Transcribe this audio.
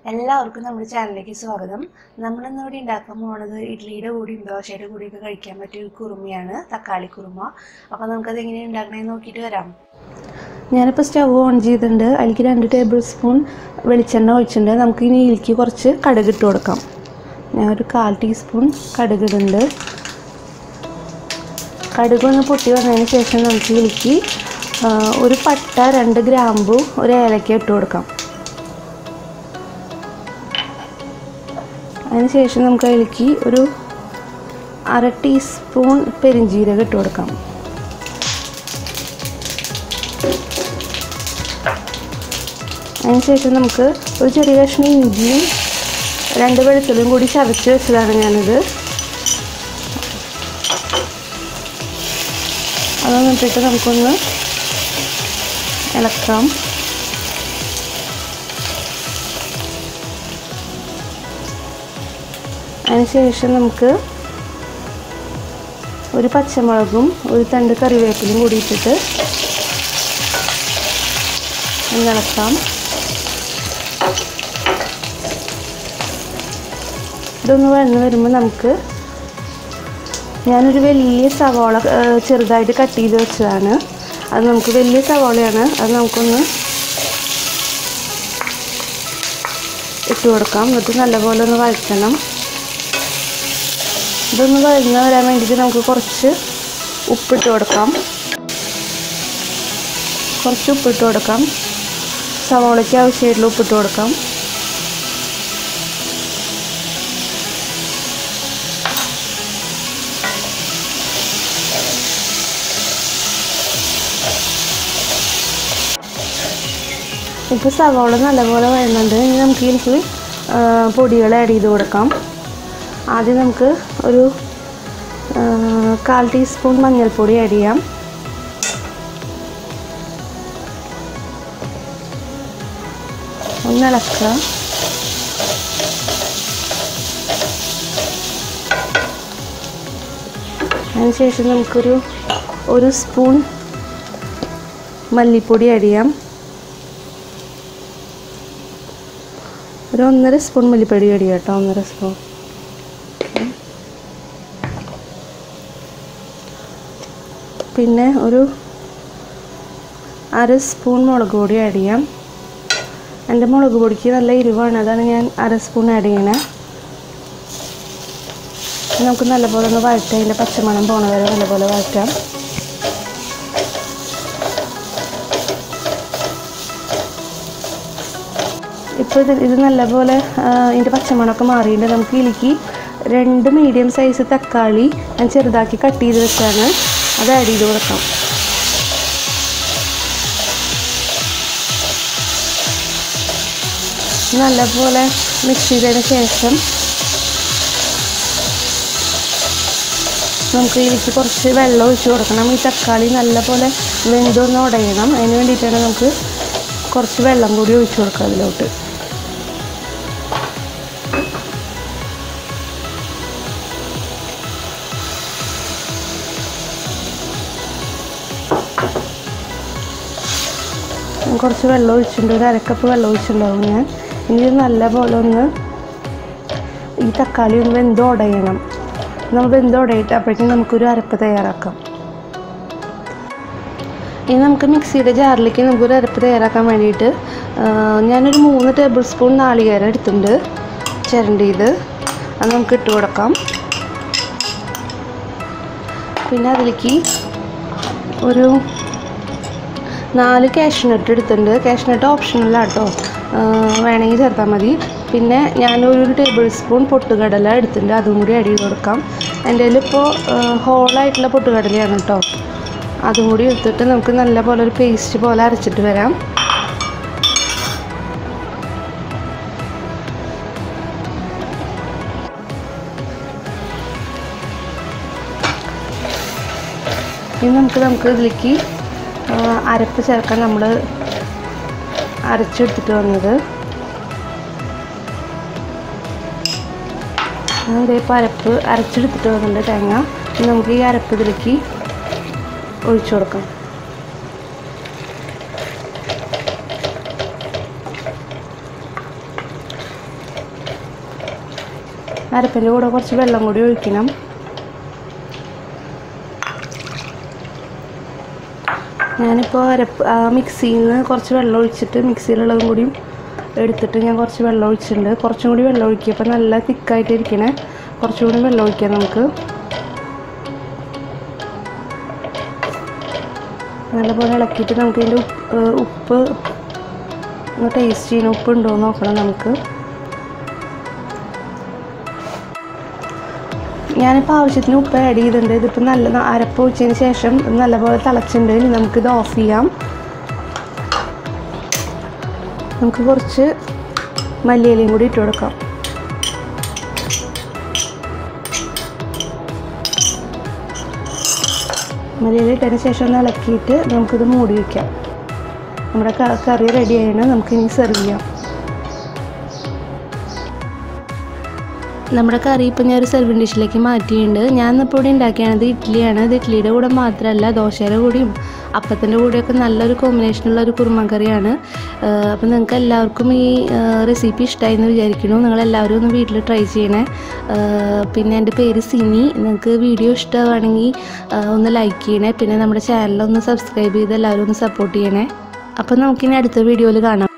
എല്ലാവർക്കും നമ്മുടെ ചാനലിലേക്ക് സ്വാഗതം നമ്മളിന്ന് ഇവിടെ ഉണ്ടാക്കാൻ പോകുന്നത് ഇഡ്ഡലിയുടെ കൂടിയും ദോശയുടെ കൂടിയൊക്കെ കഴിക്കാൻ പറ്റിയ ഒരു കുറുമയാണ് തക്കാളി കുറുമ അപ്പോൾ നമുക്കത് എങ്ങനെയാണ് ഉണ്ടാക്കണമെന്ന് നോക്കിയിട്ട് വരാം ഞാനിപ്പോൾ സ്റ്റവ് ഓൺ ചെയ്തിട്ടുണ്ട് അതിലേക്ക് രണ്ട് ടേബിൾ സ്പൂൺ വെളിച്ചെണ്ണ ഒഴിച്ചിട്ടുണ്ട് നമുക്ക് ഇനി ഇതിലേക്ക് കുറച്ച് കടുക് ഇട്ട് കൊടുക്കാം ഞാൻ ഒരു കാൽ ടീസ്പൂൺ കടുക് ഇടുന്നുണ്ട് കടുക് ഒന്ന് പൊട്ടി വന്നതിന് ശേഷം നമുക്ക് ഇതിലേക്ക് ആ, ഒരു പട്ട രണ്ട് ഗ്രാമ്പു ഒരു ഏലക്ക ഇട്ട് കൊടുക്കാം അതിന് ശേഷം നമുക്ക് അതിലേക്ക് ഒരു അര ടീസ്പൂൺ പെരിഞ്ജീരകം ഇട്ട് കൊടുക്കാം അതിന് ശേഷം നമുക്ക് ഒരു ചെറിയ കഷ്ണം ഇഞ്ചിയും രണ്ട് വെളുത്തുള്ളിയും കൂടി ചതച്ച് വെച്ചതാണ് ഞാനിത് അതൊന്ന് ഇട്ടിട്ട് നമുക്കൊന്ന് ഇളക്കാം അതിനുശേഷം നമുക്ക് ഒരു പച്ചമുളകും ഒരു തണ്ട് കറിവേപ്പിലും കൂടി ഇട്ടിട്ട് ഒന്ന് ഇളക്കാം ഇതൊന്ന് വഴന്ന് വരുമ്പോൾ നമുക്ക് ഞാനൊരു വലിയ സവാള ആ, ചെറുതായിട്ട് കട്ട് ചെയ്ത് വെച്ചതാണ് അത് നമുക്ക് വലിയ സവാളയാണ് അത് നമുക്കൊന്ന് ഇട്ട് കൊടുക്കാം എന്നിട്ട് നല്ലപോലെ ഒന്ന് വഴറ്റണം ഇതൊന്ന് വഴന്ന് വരാൻ വേണ്ടിയിട്ട് നമുക്ക് കുറച്ച് ഉപ്പിട്ട് കൊടുക്കാം കുറച്ച് ഉപ്പിട്ട് കൊടുക്കാം സവാളയ്ക്ക് ആവശ്യമായിട്ടുള്ള ഉപ്പിട്ട് കൊടുക്കാം ഇപ്പോൾ സവാള നല്ലപോലെ വരുന്നുണ്ട് ഇനി നമുക്ക് ഇതിലേക്ക് ആ, പൊടികൾ ആഡ് ചെയ്ത് കൊടുക്കാം ആദ്യം നമുക്ക് ഒരു ആ, കാൽ ടീസ്പൂൺ മഞ്ഞൾപ്പൊടി ആഡ് ചെയ്യാം ഒന്ന് ഇളക്കുക അതിനുശേഷം നമുക്കൊരു ഒരു സ്പൂൺ മല്ലിപ്പൊടി ആഡ് ചെയ്യാം ഒരു ഒന്നര സ്പൂൺ മല്ലിപ്പൊടി ആഡ് ചെയ്യാം കേട്ടോ ഒന്നര സ്പൂൺ പിന്നെ ഒരു അര സ്പൂൺ മുളക് പൊടി ആഡ് ചെയ്യാം എൻ്റെ മുളക് പൊടിക്ക് നല്ല എരിവാണ് അതാണ് ഞാൻ അര സ്പൂൺ ആഡ് ചെയ്യണേ നമുക്ക് നല്ലപോലെ ഒന്ന് വഴറ്റാം അതിൻ്റെ പച്ചമണം പോണ വരെ നല്ലപോലെ വഴറ്റാം ഇപ്പോൾ ഇത് ഇത് നല്ലപോലെ ആ, ഇതിൻ്റെ പച്ചമണമൊക്കെ മാറിയിട്ട് നമുക്ക് ഇതിലേക്ക് രണ്ട് മീഡിയം സൈസ് തക്കാളി ഞാൻ ചെറുതാക്കി കട്ട് ചെയ്ത് വെച്ചാണ് അത് ആഡ് ചെയ്ത് കൊടുക്കാം നല്ലപോലെ മിക്സ് ചെയ്തതിന് ശേഷം നമുക്ക് ഇതിലേക്ക് കുറച്ച് വെള്ളം ഒഴിച്ച് കൊടുക്കണം ഈ തക്കാളി നല്ലപോലെ വെന്തൊന്ന് ഉടയണം അതിന് വേണ്ടിയിട്ടാണ് നമുക്ക് കുറച്ച് വെള്ളം കൂടി ഒഴിച്ച് കൊടുക്കുക അതിലോട്ട് ഞാൻ കുറച്ച് വെള്ളം ഒഴിച്ചിട്ടുണ്ട് ഒരു അരക്കപ്പ് വെള്ളം ഒഴിച്ചിട്ടുണ്ടാവും ഞാൻ ഇനി ഇത് നല്ലപോലെ ഒന്ന് ഈ തക്കാളി ഒന്ന് വെന്ത് ഉടയണം നമ്മൾ വെന്ത് ഉടയിട്ട് അപ്പോഴേക്കും നമുക്കൊരു അരപ്പ് തയ്യാറാക്കാം ഇനി നമുക്ക് മിക്സിയുടെ ജാറിലേക്ക് നമുക്കൊരു അരപ്പ് തയ്യാറാക്കാൻ വേണ്ടിയിട്ട് ആ, ഞാനൊരു മൂന്ന് ടേബിൾ സ്പൂൺ നാളികേരം എടുത്തിട്ടുണ്ട് ചിരണ്ടിയത് അത് നമുക്ക് ഇട്ട് കൊടുക്കാം പിന്നെ അതിലേക്ക് ഒരു നാല് കാഷ്നട്ട് എടുത്തിട്ടുണ്ട് കാഷ്നട്ട് ഓപ്ഷണലാണ് കേട്ടോ വേണമെങ്കിൽ ചേർത്താൽ മതി പിന്നെ ഞാനൊരു ടേബിൾ സ്പൂൺ പൊട്ടുകടല എടുത്തിട്ടുണ്ട് അതും കൂടി ആഡ് ചെയ്ത് കൊടുക്കാം എൻ്റെ കയ്യിലിപ്പോൾ ഹോളായിട്ടുള്ള പൊട്ടുകടലയാണ് കേട്ടോ അതും കൂടി എടുത്തിട്ട് നമുക്ക് നല്ല പോലെ ഒരു പേസ്റ്റ് പോലെ അരച്ചിട്ട് വരാം ഇനി നമുക്ക് നമുക്ക് ഇതിലേക്ക് ആ, അരപ്പ് ചേർക്കാൻ നമ്മൾ അരച്ചെടുത്തിട്ട് വന്നത് അതേപ്പോൾ അരപ്പ് അരച്ചെടുത്തിട്ട് വന്നിട്ടുണ്ട് തേങ്ങ ഇനി നമുക്ക് ഈ അരപ്പ് ഇതിലേക്ക് ഒഴിച്ചു കൊടുക്കാം അരപ്പിൻ്റെ കൂടെ കുറച്ച് വെള്ളം കൂടി ഒഴിക്കണം ഞാനിപ്പോൾ അരപ്പ് ആ മിക്സിയിൽ നിന്ന് കുറച്ച് വെള്ളം ഒഴിച്ചിട്ട് മിക്സിയിലുള്ളതും കൂടിയും എടുത്തിട്ട് ഞാൻ കുറച്ച് വെള്ളം ഒഴിച്ചിട്ടുണ്ട് കുറച്ചും കൂടി വെള്ളം ഒഴിക്കുക അപ്പോൾ നല്ല തിക്കായിട്ട് ഇരിക്കണേ കുറച്ചും കൂടി വെള്ളം ഒഴിക്കാം നമുക്ക് നല്ലപോലെ ഇളക്കിയിട്ട് നമുക്ക് ഇതിൻ്റെ ഉപ്പ് ഉപ്പ് ഒന്ന് ടേസ്റ്റ് ചെയ്യണം ഉപ്പ് ഉണ്ടോ എന്ന് നോക്കണം നമുക്ക് ഞാനിപ്പോൾ ആവശ്യത്തിന് ഉപ്പ് ആഡ് ചെയ്തിട്ടുണ്ട് ഇതിപ്പോൾ നല്ല ന- അരപ്പ് ഒഴിച്ചതിന് ശേഷം ഇത് നല്ലപോലെ തിളച്ചിട്ടുണ്ട് ഇനി നമുക്കിത് ഓഫ് ചെയ്യാം നമുക്ക് കുറച്ച് മല്ലിയിലയും കൂടി ഇട്ട് കൊടുക്കാം മല്ലിയില ഇട്ടതിന് ശേഷം ഒന്ന് ഇളക്കിയിട്ട് നമുക്കിത് മൂടി വയ്ക്കാം നമ്മുടെ ക- കറി റെഡി ആയാണ് നമുക്കിനി സെർവ് ചെയ്യാം നമ്മുടെ കറി ഇപ്പം ഞാൻ ഒരു സെർവിങ് ഡിഷിലേക്ക് മാറ്റിയിട്ടുണ്ട് ഞാൻ ഇപ്പോൾ ഇവിടെ ഉണ്ടാക്കിയാണത് ഇഡ്ഡലിയാണ് ഇത് ഇഡ്ഡലിയുടെ കൂടെ മാത്രമല്ല ദോശയുടെ കൂടെയും അപ്പത്തിൻ്റെ കൂടെയൊക്കെ നല്ലൊരു കോമ്പിനേഷനുള്ള ഒരു കുറുമ കറിയാണ് അപ്പം നിങ്ങൾക്ക് എല്ലാവർക്കും ഈ റെസിപ്പി ഇഷ്ടമായി എന്ന് വിചാരിക്കുന്നു നിങ്ങളെല്ലാവരും ഒന്ന് വീട്ടിൽ ട്രൈ ചെയ്യണേ ആ, പിന്നെ എൻ്റെ പേര് സിനി നിങ്ങൾക്ക് വീഡിയോ ഇഷ്ടമാണെങ്കിൽ ഒന്ന് ലൈക്ക് ചെയ്യണേ പിന്നെ നമ്മുടെ ചാനൽ ഒന്ന് സബ്സ്ക്രൈബ് ചെയ്ത് എല്ലാവരും ഒന്ന് സപ്പോർട്ട് ചെയ്യണേ അപ്പം നമുക്കിനി അടുത്ത വീഡിയോയിൽ കാണാം